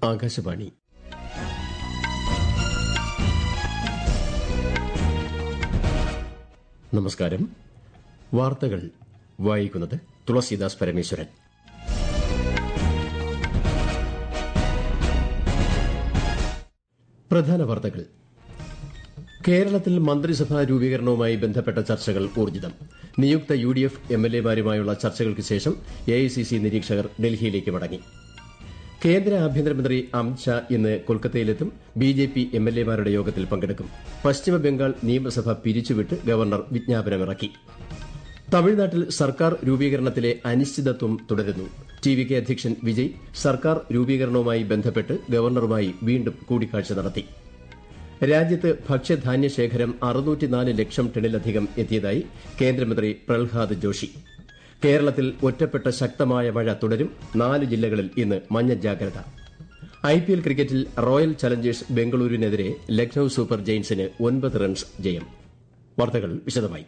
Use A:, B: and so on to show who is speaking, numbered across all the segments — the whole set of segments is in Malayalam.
A: ആകാശവാണി നമസ്കാരം വാർത്തകൾ വായിക്കുന്നത് തുളസീദാസ് പരമേശ്വരൻ പ്രധാന വാർത്തകൾ കേരളത്തിൽ മന്ത്രിസഭാ രൂപീകരണവുമായി ബന്ധപ്പെട്ട ചർച്ചകൾ ഊർജ്ജിതം നിയുക്ത U D F M L എമാരുമായുള്ള ചർച്ചകൾക്ക് ശേഷം എ ഐ സി സി നിരീക്ഷകർ ഡൽഹിയിലേക്ക് മടങ്ങി കേന്ദ്ര ആഭ്യന്തരമന്ത്രി അമിത്ഷാ ഇന്ന് കൊൽക്കത്തയിലെത്തും B J P M L എമാരുടെ യോഗത്തിൽ പങ്കെടുക്കും പശ്ചിമബംഗാൾ നിയമസഭ പിരിച്ചുവിട്ട് ഗവർണർ വിജ്ഞാപനമിറക്കി തമിഴ്നാട്ടിൽ സർക്കാർ രൂപീകരണത്തിലെ അനിശ്ചിതത്വം തുടരുന്നു ടി വി കെ അധ്യക്ഷൻ വിജയ് സർക്കാർ രൂപീകരണവുമായി ബന്ധപ്പെട്ട് ഗവർണറുമായി വീണ്ടും കൂടിക്കാഴ്ച നടത്തി രാജ്യത്ത് ഭക്ഷ്യധാന്യ ശേഖരം അറുന്നൂറ്റിനാല് ലക്ഷം ടണിലധികം എത്തിയതായി കേന്ദ്രമന്ത്രി പ്രഹ്ലാദ് ജോഷി കേരളത്തിൽ ഒറ്റപ്പെട്ട ശക്തമായ മഴ തുടരും നാല് ജില്ലകളിൽ ഇന്ന് മഞ്ഞ ജാഗ്രത ഐപിഎൽ ക്രിക്കറ്റിൽ റോയൽ ചലഞ്ചേഴ്സ് ബംഗളൂരുവിനെതിരെ ലക്നൌ സൂപ്പർ ജെയിൻസിന് ഒൻപത് റൺസ് ജയം വാർത്തകൾ വിശദമായി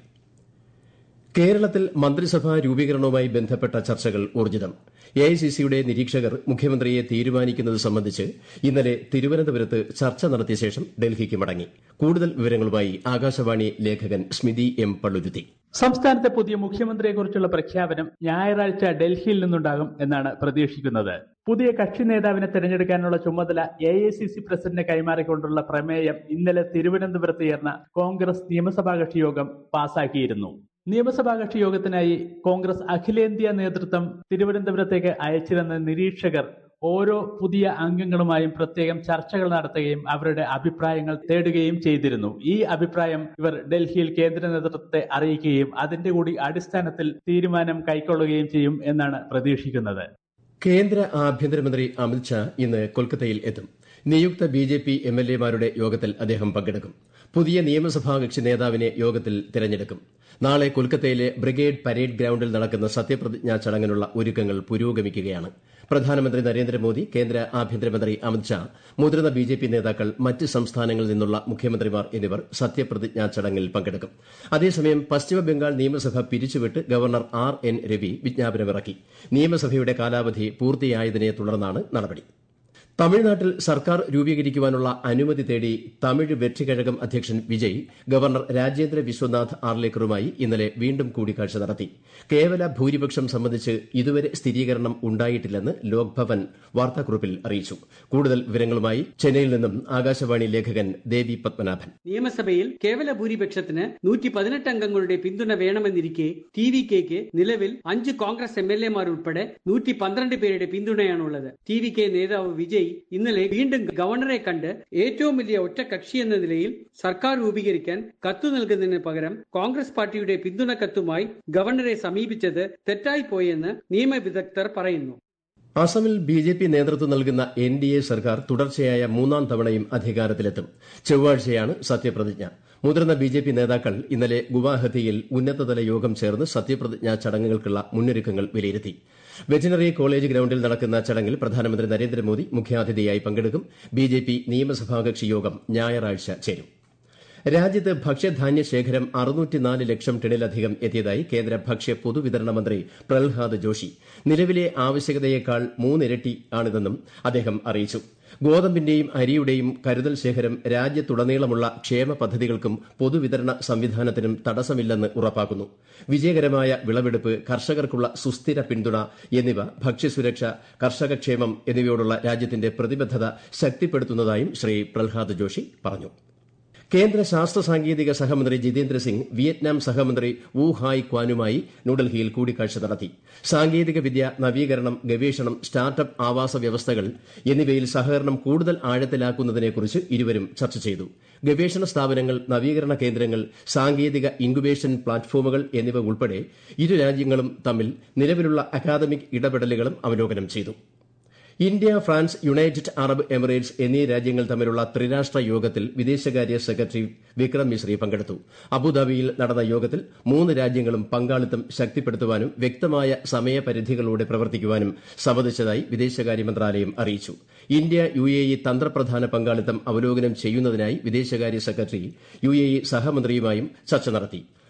A: കേരളത്തിൽ മന്ത്രിസഭാ രൂപീകരണവുമായി ബന്ധപ്പെട്ട ചർച്ചകൾ ഊർജ്ജിതം എഐസിസിയുടെ നിരീക്ഷകർ മുഖ്യമന്ത്രിയെ തീരുമാനിക്കുന്നത് സംബന്ധിച്ച് ഇന്നലെ തിരുവനന്തപുരത്ത് ചർച്ച നടത്തിയ ശേഷം ഡൽഹിക്ക് മടങ്ങി കൂടുതൽ വിവരങ്ങളുമായി ആകാശവാണി ലേഖകൻ സ്മിതി എം പള്ളുരുത്തി
B: സംസ്ഥാനത്തെ പുതിയ മുഖ്യമന്ത്രിയെക്കുറിച്ചുള്ള പ്രഖ്യാപനം ഞായറാഴ്ച ഡൽഹിയിൽ നിന്നുണ്ടാകും എന്നാണ് പ്രതീക്ഷിക്കുന്നത് പുതിയ കക്ഷി നേതാവിനെ തെരഞ്ഞെടുക്കാനുള്ള ചുമതല A I C C president കൈമാറിക്കൊണ്ടുള്ള പ്രമേയം ഇന്നലെ തിരുവനന്തപുരത്ത് ചേർന്ന കോൺഗ്രസ് നിയമസഭാ കക്ഷി യോഗം പാസാക്കിയിരുന്നു നിയമസഭാ കക്ഷി യോഗത്തിനായി കോൺഗ്രസ് അഖിലേന്ത്യാ നേതൃത്വം തിരുവനന്തപുരത്തേക്ക് അയച്ചിരുന്ന നിരീക്ഷകർ ഓരോ പുതിയ അംഗങ്ങളുമായും പ്രത്യേകം ചർച്ചകൾ നടത്തുകയും അവരുടെ അഭിപ്രായങ്ങൾ തേടുകയും ചെയ്തിരുന്നു ഈ അഭിപ്രായം ഇവർ ഡൽഹിയിൽ കേന്ദ്ര നേതൃത്വത്തെ അറിയിക്കുകയും അതിന്റെ കൂടി അടിസ്ഥാനത്തിൽ തീരുമാനം കൈക്കൊള്ളുകയും ചെയ്യും എന്നാണ് പ്രതീക്ഷിക്കുന്നത്
A: കേന്ദ്ര ആഭ്യന്തരമന്ത്രി അമിത്ഷാ ഇന്ന് കൊൽക്കത്തയിൽ എത്തും നിയുക്ത B J P M L എമാരുടെ യോഗത്തിൽ അദ്ദേഹം പങ്കെടുക്കും പുതിയ നിയമസഭാ കക്ഷി നേതാവിനെ യോഗത്തിൽ തിരഞ്ഞെടുക്കും നാളെ കൊൽക്കത്തയിലെ ബ്രിഗേഡ് പരേഡ് ഗ്രൌണ്ടിൽ നടക്കുന്ന സത്യപ്രതിജ്ഞാ ചടങ്ങിനുള്ള ഒരുക്കങ്ങൾ പുരോഗമിക്കുകയാണ് പ്രധാനമന്ത്രി നരേന്ദ്രമോദി കേന്ദ്ര ആഭ്യന്തരമന്ത്രി അമിത്ഷാ മുതിർന്ന ബി ജെ പി നേതാക്കൾ മറ്റ് സംസ്ഥാനങ്ങളിൽ നിന്നുള്ള മുഖ്യമന്ത്രിമാർ എന്നിവർ സത്യപ്രതിജ്ഞാ ചടങ്ങിൽ പങ്കെടുക്കും അതേസമയം പശ്ചിമബംഗാൾ നിയമസഭ പിരിച്ചുവിട്ട് ഗവർണർ ആർ എൻ രവി വിജ്ഞാപനമിറക്കി നിയമസഭയുടെ കാലാവധി പൂർത്തിയായതിനെ തുടർന്നാണ് നടപടി തമിഴ്നാട്ടിൽ സർക്കാർ രൂപീകരിക്കുവാനുള്ള അനുമതി തേടി തമിഴ് വെற்றிക്കഴകം അധ്യക്ഷൻ വിജയ് ഗവർണർ രാജേന്ദ്ര വിശ്വനാഥ് ആർലേക്കറുമായി ഇന്നലെ വീണ്ടും കൂടിക്കാഴ്ച നടത്തി കേവല ഭൂരിപക്ഷം സംബന്ധിച്ച് ഇതുവരെ സ്ഥിരീകരണം ഉണ്ടായിട്ടില്ലെന്ന് ലോക്ഭവൻ വാർത്താക്കുറിപ്പിൽ അറിയിച്ചു കൂടുതൽ വിവരങ്ങളുമായി ചെന്നൈയിൽ നിന്നും ആകാശവാണി ലേഖകൻ ദേവി പത്മനാഭൻ
C: നിയമസഭയിൽ കേവല ഭൂരിപക്ഷത്തിന് നൂറ്റി പതിനെട്ട് അംഗങ്ങളുടെ പിന്തുണ വേണമെന്നിരിക്കെ ടി വി കെക്ക് നിലവിൽ അഞ്ച് കോൺഗ്രസ് എം എൽ എമാർ ഉൾപ്പെടെ നൂറ്റി പന്ത്രണ്ട് പേരുടെ പിന്തുണയാണുള്ളത് ടി വി കെ നേതാവ് വിജയ് ഇന്നലെ വീണ്ടും ഗവർണറെ കണ്ട് ഏറ്റവും വലിയ ഒറ്റ കക്ഷി എന്ന നിലയിൽ സർക്കാർ രൂപീകരിക്കാൻ കത്തു നൽകുന്നതിന് പകരം കോൺഗ്രസ് പാർട്ടിയുടെ പിന്തുണ കത്തുമായി ഗവർണറെ സമീപിച്ചത് തെറ്റായിപ്പോയെന്ന് നിയമവിദഗ്ധർ പറയുന്നു
A: അസമിൽ ബി ജെ പി നേതൃത്വം നൽകുന്ന എൻ ഡി എ സർക്കാർ തുടർച്ചയായ മൂന്നാം തവണയും അധികാരത്തിലെത്തും ചൊവ്വാഴ്ചയാണ് സത്യപ്രതിജ്ഞ മുതിർന്ന ബി ജെ പി നേതാക്കൾ ഇന്നലെ ഗുവാഹത്തിയിൽ ഉന്നതതല യോഗം ചേർന്ന് സത്യപ്രതിജ്ഞാ ചടങ്ങുകൾക്കുള്ള മുന്നൊരുക്കങ്ങൾ വിലയിരുത്തി വെറ്റിനറി കോളേജ് ഗ്രൌണ്ടിൽ നടക്കുന്ന ചടങ്ങിൽ പ്രധാനമന്ത്രി നരേന്ദ്രമോദി മുഖ്യാതിഥിയായി പങ്കെടുക്കും ബി ജെ പി നിയമസഭാകക്ഷി യോഗം ഞായറാഴ്ച ചേരും രാജ്യത്ത് ഭക്ഷ്യധാന്യ ശേഖരം അറുന്നൂറ്റിനാല് ലക്ഷം ടണിലധികം എത്തിയതായി കേന്ദ്ര ഭക്ഷ്യ പൊതുവിതരണ മന്ത്രി പ്രഹ്ലാദ് ജോഷി നിലവിലെ ആവശ്യകതയേക്കാൾ മൂന്നിരട്ടിയാണിതെന്നും അദ്ദേഹം അറിയിച്ചു ഗോതമ്പിന്റെയും അരിയുടെയും കരുതൽ ശേഖരം രാജ്യത്തുടനീളമുള്ള ക്ഷേമ പദ്ധതികൾക്കും പൊതുവിതരണ സംവിധാനത്തിനും തടസ്സമില്ലെന്ന് ഉറപ്പാക്കുന്നു വിജയകരമായ വിളവെടുപ്പ് കർഷകർക്കുള്ള സുസ്ഥിര പിന്തുണ എന്നിവ ഭക്ഷ്യസുരക്ഷ കർഷകക്ഷേമം എന്നിവയോടുള്ള രാജ്യത്തിന്റെ പ്രതിബദ്ധത ശക്തിപ്പെടുത്തുന്നതായും ശ്രീ പ്രഹ്ലാദ് ജോഷി പറഞ്ഞു കേന്ദ്ര ശാസ്ത്ര സാങ്കേതിക സഹമന്ത്രി ജിതേന്ദ്ര സിംഗ് വിയറ്റ്നാം സഹമന്ത്രി വു ഹായ് ക്വാനുമായി ന്യൂഡൽഹിയിൽ കൂടിക്കാഴ്ച നടത്തി സാങ്കേതിക വിദ്യ നവീകരണം ഗവേഷണം സ്റ്റാർട്ടപ്പ് ആവാസ വ്യവസ്ഥകൾ എന്നിവയിൽ സഹകരണം കൂടുതൽ ആഴത്തിലാക്കുന്നതിനെക്കുറിച്ച് ഇരുവരും ചർച്ച ചെയ്തു ഗവേഷണ സ്ഥാപനങ്ങൾ നവീകരണ കേന്ദ്രങ്ങൾ സാങ്കേതിക ഇൻക്യുബേഷൻ പ്ലാറ്റ്ഫോമുകൾ എന്നിവ ഉൾപ്പെടെ ഇരു രാജ്യങ്ങളും തമ്മിൽ നിലവിലുള്ള അക്കാദമിക് ഇടപെടലുകളും അവലോകനം ചെയ്തു India France United Arab Emirates എന്നീ രാജ്യങ്ങൾ തമ്മിലുള്ള ത്രിരാഷ്ട്ര യോഗത്തിൽ വിദേശകാര്യ സെക്രട്ടറി വിക്രം മിശ്രി പങ്കെടുത്തു അബുദാബിയിൽ നടന്ന യോഗത്തിൽ മൂന്ന് രാജ്യങ്ങളും പങ്കാളിത്തം ശക്തിപ്പെടുത്തുവാനും വ്യക്തമായ സമയപരിധികളോടെ പ്രവർത്തിക്കുവാനും സമ്മതിച്ചതായി വിദേശകാര്യ മന്ത്രാലയം അറിയിച്ചു ഇന്ത്യ യു എ ഇ തന്ത്രപ്രധാന പങ്കാളിത്തം അവലോകനം ചെയ്യുന്നതിനായി വിദേശകാര്യ സെക്രട്ടറി യു എ ഇ സഹമന്ത്രിയുമായും ചർച്ച നടത്തി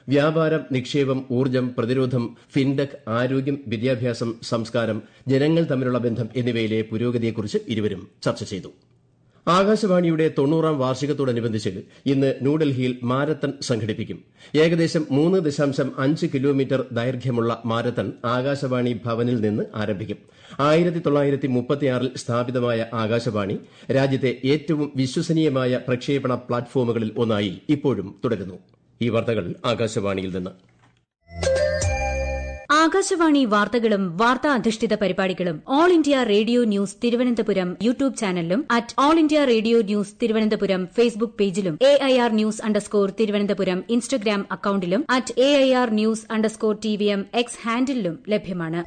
A: വ്യാപാരം നിക്ഷേപം ഊർജ്ജം പ്രതിരോധം ഫിൻടെക് ആരോഗ്യം വിദ്യാഭ്യാസം സംസ്കാരം ജനങ്ങൾ തമ്മിലുള്ള ബന്ധം എന്നിവയിലെ പുരോഗതിയെക്കുറിച്ച് ഇരുവരും ചർച്ച ചെയ്തു ആകാശവാണിയുടെ തൊണ്ണൂറാം വാർഷികത്തോടനുബന്ധിച്ച് ഇന്ന് ന്യൂഡൽഹിയിൽ മാരത്തൺ സംഘടിപ്പിക്കും ഏകദേശം മൂന്ന് ദശാംശം അഞ്ച് കിലോമീറ്റർ ദൈർഘ്യമുള്ള മാരത്തൺ ആകാശവാണി ഭവനിൽ നിന്ന് ആരംഭിക്കും ആയിരത്തി തൊള്ളായിരത്തി മുപ്പത്തിയാറിൽ സ്ഥാപിതമായ ആകാശവാണി രാജ്യത്തെ ഏറ്റവും വിശ്വസനീയമായ പ്രക്ഷേപണ പ്ലാറ്റ്ഫോമുകളിൽ ഒന്നായി ഇപ്പോഴും തുടരുന്നു ഈ വാർത്തകൾ ആകാശവാണിയിൽ നിന്ന്
D: ആകാശവാണി വാർത്തകളും വാർത്താ അധിഷ്ഠിത പരിപാടികളും All India Radio News Thiruvananthapuram YouTube ചാനലിലും at All India Radio News Thiruvananthapuram Facebook പേജിലും A I R news underscore Thiruvananthapuram Instagram അക്കൌണ്ടിലും at A I R news underscore T V M X ഹാൻഡിലും ലഭ്യമാണ്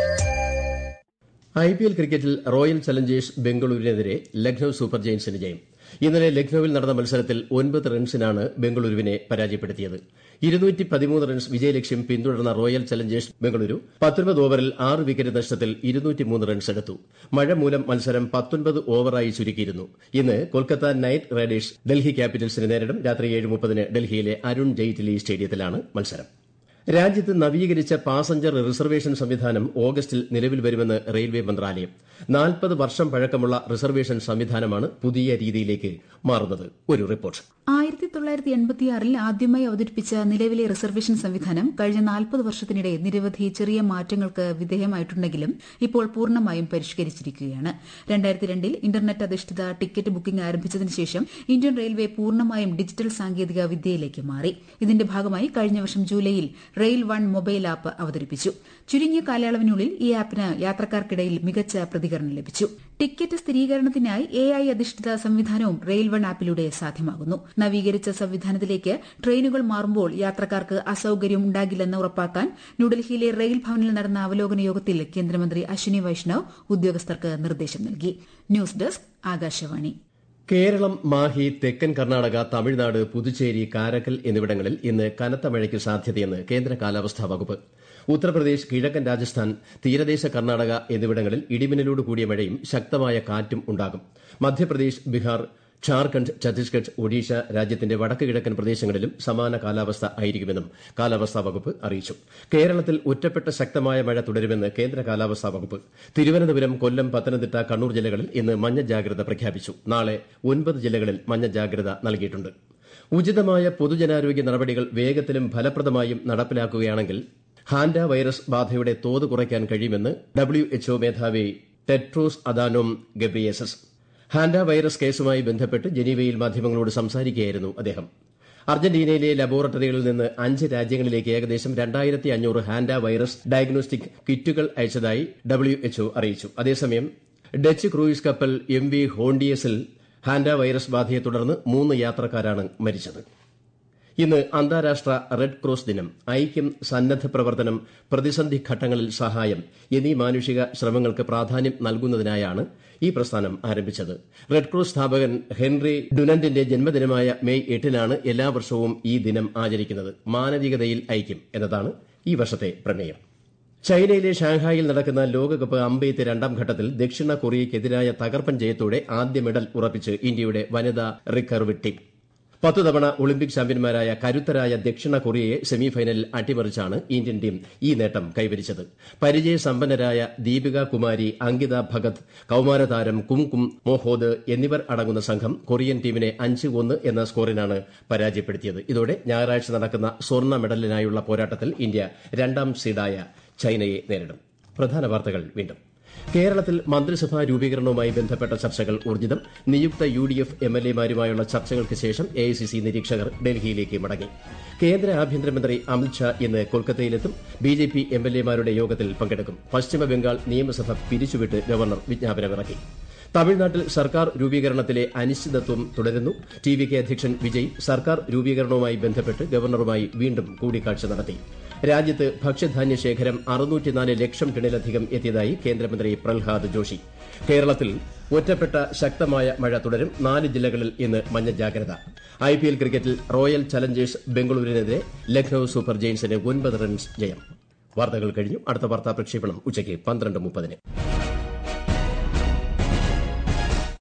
A: ഐ പി എൽ ക്രിക്കറ്റിൽ റോയൽ ചലഞ്ചേഴ്സ് ബംഗളൂരുവിനെതിരെ ലക്നൌ സൂപ്പർ ജയൻസിന് ജയം ഇന്നലെ ലക്നൌവിൽ നടന്ന മത്സരത്തിൽ ഒൻപത് റൺസിനാണ് ബംഗളൂരുവിനെ പരാജയപ്പെടുത്തിയത് ഇരുന്നൂറ്റി പതിമൂന്ന് റൺസ് വിജയലക്ഷ്യം പിന്തുടർന്ന റോയൽ ചലഞ്ചേഴ്സ് ബംഗളൂരു പത്തൊൻപത് ഓവറിൽ ആറ് വിക്കറ്റ് നഷ്ടത്തിൽ ഇരുന്നൂറ്റിമൂന്ന് റൺസ് എടുത്തു മഴ മൂലം മത്സരം പത്തൊൻപത് ഓവറായി ചുരുക്കിയിരുന്നു ഇന്ന് കൊൽക്കത്ത നൈറ്റ് റൈഡേഴ്സ് ഡൽഹി ക്യാപിറ്റൽസിനെ നേരിടും രാത്രി ഏഴ് മുപ്പതിന് ഡൽഹിയിലെ അരുൺ ജെയ്റ്റ്ലി സ്റ്റേഡിയത്തിലാണ് മത്സരം രാജ്യത്ത് നവീകരിച്ച പാസഞ്ചർ റിസർവേഷൻ സംവിധാനം ഓഗസ്റ്റിൽ നിലവിൽ വരുമെന്ന് റെയിൽവേ മന്ത്രാലയം നാൽപ്പത് വർഷം പഴക്കമുള്ള റിസർവേഷൻ സംവിധാനമാണ് പുതിയ രീതിയിലേക്ക് മാറുന്നത് ഒരു റിപ്പോർട്ട്
E: ആയിരത്തി തൊള്ളായിരത്തി എൺപത്തിയാറിൽ ആദ്യമായി അവതരിപ്പിച്ച നിലവിലെ റിസർവേഷൻ സംവിധാനം കഴിഞ്ഞ നാൽപ്പത് വർഷത്തിനിടെ നിരവധി ചെറിയ മാറ്റങ്ങൾക്ക് വിധേയമായിട്ടുണ്ടെങ്കിലും ഇപ്പോൾ പൂർണ്ണമായും പരിഷ്കരിച്ചിരിക്കുകയാണ് രണ്ടായിരത്തി രണ്ടിൽ ഇന്റർനെറ്റ് അധിഷ്ഠിത ടിക്കറ്റ് ബുക്കിംഗ് ആരംഭിച്ചതിന് ശേഷം ഇന്ത്യൻ റെയിൽവേ പൂർണ്ണമായും ഡിജിറ്റൽ സാങ്കേതിക വിദ്യയിലേക്ക് മാറി ഇതിന്റെ ഭാഗമായി കഴിഞ്ഞ വർഷം ജൂലൈയിൽ റെയിൽ വൺ മൊബൈൽ ആപ്പ് അവതരിപ്പിച്ചു ചുരുങ്ങിയ കാലയളവിനുള്ളിൽ ഈ ആപ്പിന് യാത്രക്കാർക്കിടയിൽ മികച്ച പ്രതികരണം ലഭിച്ചു ടിക്കറ്റ് സ്ഥിരീകരണത്തിനായി എ ഐ അധിഷ്ഠിത സംവിധാനവും റെയിൽ വൺ ആപ്പിലൂടെ സാധ്യമാകുന്നു നവീകരിച്ച സംവിധാനത്തിലേക്ക് ട്രെയിനുകൾ മാറുമ്പോൾ യാത്രക്കാർക്ക് അസൌകര്യം ഉണ്ടാകില്ലെന്ന് ഉറപ്പാക്കാൻ ന്യൂഡൽഹിയിലെ റെയിൽ ഭവനിൽ നടന്ന അവലോകന യോഗത്തിൽ കേന്ദ്രമന്ത്രി അശ്വിനി വൈഷ്ണവ് ഉദ്യോഗസ്ഥർക്ക് നിർദ്ദേശം നൽകി ന്യൂസ് ഡെസ്ക് ആകാശവാണി
A: കേരളം മാഹി തെക്കൻ കർണാടക തമിഴ്നാട് പുതുച്ചേരി കാരക്കൽ എന്നിവിടങ്ങളിൽ ഇന്ന് കനത്ത മഴയ്ക്ക് സാധ്യതയെന്ന് കേന്ദ്ര കാലാവസ്ഥാ വകുപ്പ് ഉത്തർപ്രദേശ് കിഴക്കൻ രാജസ്ഥാൻ തീരദേശ കർണാടക എന്നിവിടങ്ങളിൽ ഇടിമിന്നലോട് കൂടിയ മഴയും ശക്തമായ കാറ്റും ഉണ്ടാകും മധ്യപ്രദേശ് ബീഹാർ ഝാർഖണ്ഡ് ഛത്തീസ്ഗഡ് ഒഡീഷ രാജ്യത്തിന്റെ വടക്ക് കിഴക്കൻ പ്രദേശങ്ങളിലും സമാന കാലാവസ്ഥ ആയിരിക്കുമെന്നും കാലാവസ്ഥാ വകുപ്പ് അറിയിച്ചു കേരളത്തിൽ ഒറ്റപ്പെട്ട ശക്തമായ മഴ തുടരുമെന്ന് കേന്ദ്ര കാലാവസ്ഥാ വകുപ്പ് തിരുവനന്തപുരം കൊല്ലം പത്തനംതിട്ട കണ്ണൂർ ജില്ലകളിൽ ഇന്ന് മഞ്ഞ ജാഗ്രത പ്രഖ്യാപിച്ചു നാളെ ഒൻപത് ജില്ലകളിൽ മഞ്ഞ ജാഗ്രത നൽകിയിട്ടുണ്ട് ഉചിതമായ പൊതുജനാരോഗ്യ നടപടികൾ വേഗത്തിലും ഫലപ്രദമായും നടപ്പിലാക്കുകയാണെങ്കിൽ ഹാൻഡ വൈറസ് ബാധയുടെ തോത് കുറയ്ക്കാൻ കഴിയുമെന്ന് ഡബ്ല്യുഎച്ച്ഒ മേധാവി Tedros Adhanom Ghebreyesus hantavirus കേസുമായി ബന്ധപ്പെട്ട് ജനീവയിൽ മാധ്യമങ്ങളോട് സംസാരിക്കുകയായിരുന്നു അദ്ദേഹം അർജന്റീനയിലെ ലബോറട്ടറികളിൽ നിന്ന് അഞ്ച് രാജ്യങ്ങളിലേക്ക് ഏകദേശം രണ്ടായിരത്തി അഞ്ഞൂറ് ഹാൻഡ വൈറസ് ഡയഗ്നോസ്റ്റിക് കിറ്റുകൾ അയച്ചതായി ഡബ്ല്യുഎച്ച്ഒ അറിയിച്ചു അതേസമയം ഡച്ച് ക്രൂയിസ് കപ്പൽ എം വി ഹോണ്ടിയസിൽ ഹാൻഡ വൈറസ് ബാധയെ തുടർന്ന് മൂന്ന് യാത്രക്കാരാണ് മരിച്ചത് ഇന്ന് അന്താരാഷ്ട്ര റെഡ് ക്രോസ് ദിനം ഐക്യം സന്നദ്ധ പ്രവർത്തനം പ്രതിസന്ധി ഘട്ടങ്ങളിൽ സഹായം എന്നീ മാനുഷിക ശ്രമങ്ങൾക്ക് പ്രാധാന്യം നൽകുന്നതിനായാണ് ഈ പ്രസ്ഥാനം ആരംഭിച്ചത് റെഡ് ക്രോസ് സ്ഥാപകൻ ഹെൻറി ഡുനന്റിന്റെ ജന്മദിനമായ മെയ് എട്ടിനാണ് എല്ലാ വർഷവും ഈ ദിനം ആചരിക്കുന്നത് മാനവികതയിൽ ഐക്യം എന്നതാണ് ഈ വർഷത്തെ പ്രമേയം ചൈനയിലെ ഷാങ്ഹായിൽ നടക്കുന്ന ലോകകപ്പ് അമ്പെയ്ത്ത് രണ്ടാം ഘട്ടത്തിൽ ദക്ഷിണ കൊറിയയ്ക്കെതിരായ തകർപ്പൻ ജയത്തോടെ ആദ്യ മെഡൽ ഉറപ്പിച്ച് ഇന്ത്യയുടെ വനിതാ റിക്കർവ് ടീം പത്തു തവണ ഒളിമ്പിക് ചാമ്പ്യന്മാരായ കരുത്തരായ ദക്ഷിണ കൊറിയയെ സെമിഫൈനലിൽ അട്ടിമറിച്ചാണ് ഇന്ത്യൻ ടീം ഈ നേട്ടം കൈവരിച്ചത് പരിചയസമ്പന്നരായ ദീപിക കുമാരി അങ്കിത ഭഗത് കൌമാരതാരം കുംകും മോഹോദ് എന്നിവർ അടങ്ങുന്ന സംഘം കൊറിയൻ ടീമിനെ അഞ്ച് ഒന്ന് എന്ന സ്കോറിനാണ് പരാജയപ്പെടുത്തിയത് ഇതോടെ ഞായറാഴ്ച നടക്കുന്ന സ്വർണ്ണ മെഡലിനായുള്ള പോരാട്ടത്തിൽ ഇന്ത്യ രണ്ടാം സീഡായ ചൈനയെ നേരിടും പ്രധാന വാർത്തകൾ വീണ്ടും കേരളത്തിൽ മന്ത്രിസഭാ രൂപീകരണവുമായി ബന്ധപ്പെട്ട ചർച്ചകൾ ഊർജിതം നിയുക്ത U D F M L എമാരുമായുള്ള ചർച്ചകൾക്ക് ശേഷം എ ഐ സി സി നിരീക്ഷകർ ഡൽഹിയിലേക്ക് മടങ്ങി കേന്ദ്ര ആഭ്യന്തരമന്ത്രി അമിത്ഷാ ഇന്ന് കൊൽക്കത്തയിലെത്തും B J P M L എമാരുടെ യോഗത്തിൽ പങ്കെടുക്കും പശ്ചിമബംഗാൾ നിയമസഭ പിരിച്ചുവിട്ട് ഗവർണർ വിജ്ഞാപനമിറക്കി തമിഴ്നാട്ടിൽ സർക്കാർ രൂപീകരണത്തിലെ അനിശ്ചിതത്വം തുടരുന്നു ടി വി കെ അധ്യക്ഷൻ വിജയ് സർക്കാർ രൂപീകരണവുമായി ബന്ധപ്പെട്ട് ഗവർണറുമായി വീണ്ടും കൂടിക്കാഴ്ച നടത്തി രാജ്യത്ത് ഭക്ഷ്യധാന്യ ശേഖരം അറുന്നൂറ്റിനാല് ലക്ഷം ടണിലധികം എത്തിയതായി കേന്ദ്രമന്ത്രി പ്രഹ്ലാദ് ജോഷി കേരളത്തിൽ ഒറ്റപ്പെട്ട ശക്തമായ മഴ തുടരും നാല് ജില്ലകളിൽ ഇന്ന് മഞ്ഞ ജാഗ്രത ഐ പി എൽ ക്രിക്കറ്റിൽ റോയൽ ചലഞ്ചേഴ്സ് ബംഗളൂരുവിനെതിരെ ലക്നൌ സൂപ്പർ ജെയിൻസിന് ഒൻപത് റൺസ് ജയം വാർത്തകൾ കഴിഞ്ഞു അടുത്ത വാർത്താ പ്രക്ഷേപണം ഉച്ചയ്ക്ക് പന്ത്രണ്ട് മുപ്പതിന്